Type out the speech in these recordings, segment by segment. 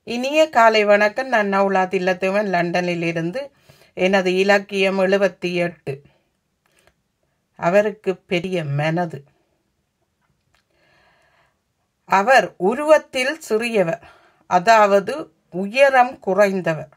இனிய காலை வணக்கம் நான் நவுலா தில்லத்தேவன் லண்டனில் இருந்து எனது இலக்கியம் எழுபத்தி எட்டு அவருக்கு பெரிய மனது அவர் உருவத்தில் சிறியவர் அதாவது உயரம் குறைந்தவர்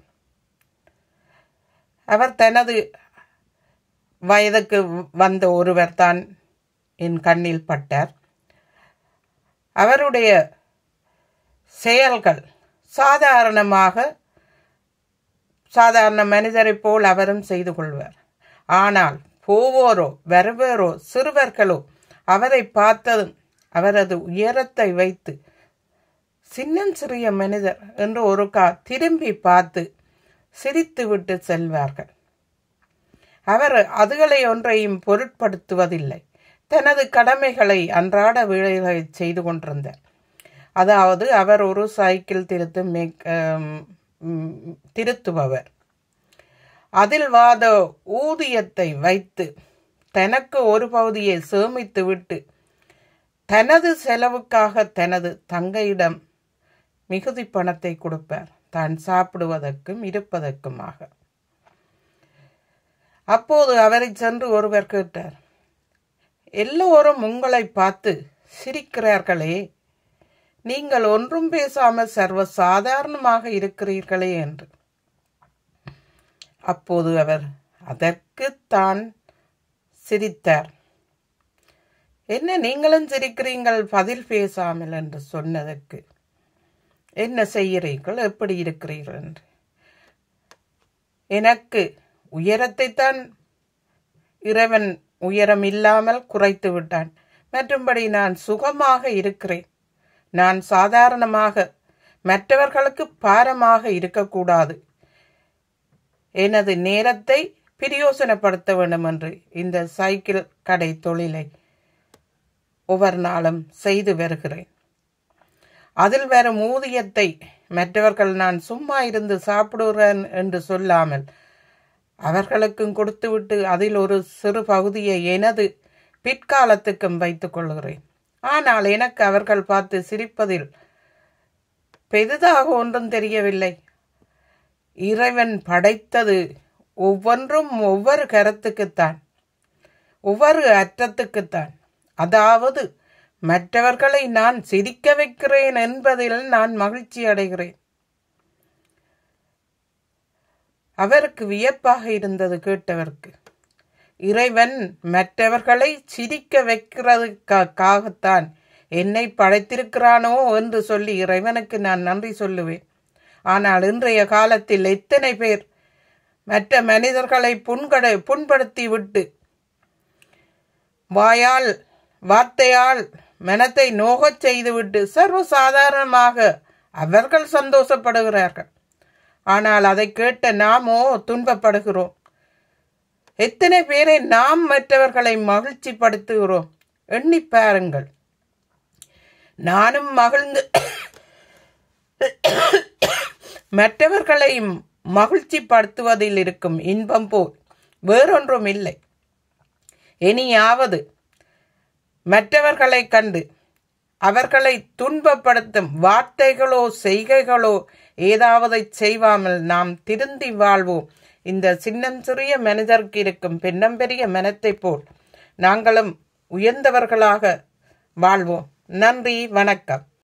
அவர் தனது வயதுக்கு வந்த ஒருவர் தான் என் கண்ணில் பட்டார் அவருடைய செயல்கள் சாதாரணமாக சாதாரண மனிதரைப் போல் அவரும் செய்து கொள்வார் ஆனால் போவோரோ வருவோரோ சிறுவர்களோ அவரை பார்த்ததும் அவரது உயரத்தை வைத்து சின்னம் சிறிய மனிதர் என்று ஒரு கா திரும்பி பார்த்து சிரித்துவிட்டு செல்வார்கள் அவர் அதுகளை ஒன்றையும் பொருட்படுத்துவதில்லை தனது கடமைகளை அன்றாட வேலைகளை செய்து கொண்டிருந்தார் அதாவது அவர் ஒரு சைக்கிள் திருத்து மேக் திருத்துபவர் அதில் வாத ஊதியத்தை வைத்து தனக்கு ஒரு பகுதியை சேமித்து விட்டு தனது செலவுக்காக தனது தங்கையிடம் மிகுதி பணத்தை கொடுப்பார் தான் சாப்பிடுவதற்கும் இருப்பதற்குமாக அப்போது அவரை சென்று ஒருவர் கேட்டார் எல்லோரும் உங்களை பார்த்து சிரிக்கிறார்களே நீங்கள் ஒன்றும் பேசாமல் சர்வ சாதாரணமாக இருக்கிறீர்களே என்று அப்போது அவர் அதற்கு தான் சிரித்தார் என்ன நீங்களும் சிரிக்கிறீங்கள் பதில் பேசாமல் என்று சொன்னதற்கு என்ன செய்கிறீர்கள் எப்படி இருக்கிறீர்கள் என்று எனக்கு உயரத்தை தான் இறைவன் உயரம் இல்லாமல் குறைத்து விட்டான் மற்றும்படி நான் சுகமாக இருக்கிறேன் நான் சாதாரணமாக மற்றவர்களுக்கு பாரமாக இருக்கக்கூடாது எனது நேரத்தை பிரயோசனப்படுத்த வேண்டும் என்று இந்த சைக்கிள் கடை தொழிலை ஒவ்வொரு நாளும் செய்து வருகிறேன் அதில் வரும் ஊதியத்தை மற்றவர்கள் நான் சும்மா இருந்து சாப்பிடுகிறேன் என்று சொல்லாமல் அவர்களுக்கும் கொடுத்துவிட்டு அதில் ஒரு சிறு பகுதியை எனது பிற்காலத்துக்கும் வைத்துக் கொள்கிறேன் ஆனால் எனக்கு அவர்கள் பார்த்து சிரிப்பதில் பெரிதாக ஒன்றும் தெரியவில்லை இறைவன் படைத்தது ஒவ்வொன்றும் ஒவ்வொரு கருத்துக்குத்தான் ஒவ்வொரு அற்றத்துக்குத்தான் அதாவது மற்றவர்களை நான் சிரிக்க வைக்கிறேன் என்பதில் நான் மகிழ்ச்சி அடைகிறேன் அவருக்கு வியப்பாக இருந்தது கேட்டவருக்கு இறைவன் மற்றவர்களை சிரிக்க வைக்கிறதுக்காகத்தான் என்னை படைத்திருக்கிறானோ என்று சொல்லி இறைவனுக்கு நான் நன்றி சொல்லுவேன் ஆனால் இன்றைய காலத்தில் எத்தனை பேர் மற்ற மனிதர்களை புண்கடை புண்படுத்தி விட்டு வாயால் வார்த்தையால் மனத்தை நோகச் செய்துவிட்டு சர்வசாதாரணமாக அவர்கள் சந்தோஷப்படுகிறார்கள் ஆனால் அதை கேட்ட நாமோ துன்பப்படுகிறோம் எத்தனை பேரை நாம் மற்றவர்களை மகிழ்ச்சி படுத்துகிறோம் எண்ணி பாருங்கள் நானும் மகிழ்ந்து மற்றவர்களை மகிழ்ச்சி படுத்துவதில் இருக்கும் இன்பம் போல் வேறொன்றும் இல்லை இனியாவது மற்றவர்களை கண்டு அவர்களை துன்பப்படுத்தும் வார்த்தைகளோ செய்கைகளோ ஏதாவது செய்வாமல் நாம் திருந்தி வாழ்வோம் இந்த சின்னம் சிறிய மனிதருக்கு இருக்கும் பெண்ணம்பெரிய மனத்தை போல் நாங்களும் உயர்ந்தவர்களாக வாழ்வோம் நன்றி வணக்கம்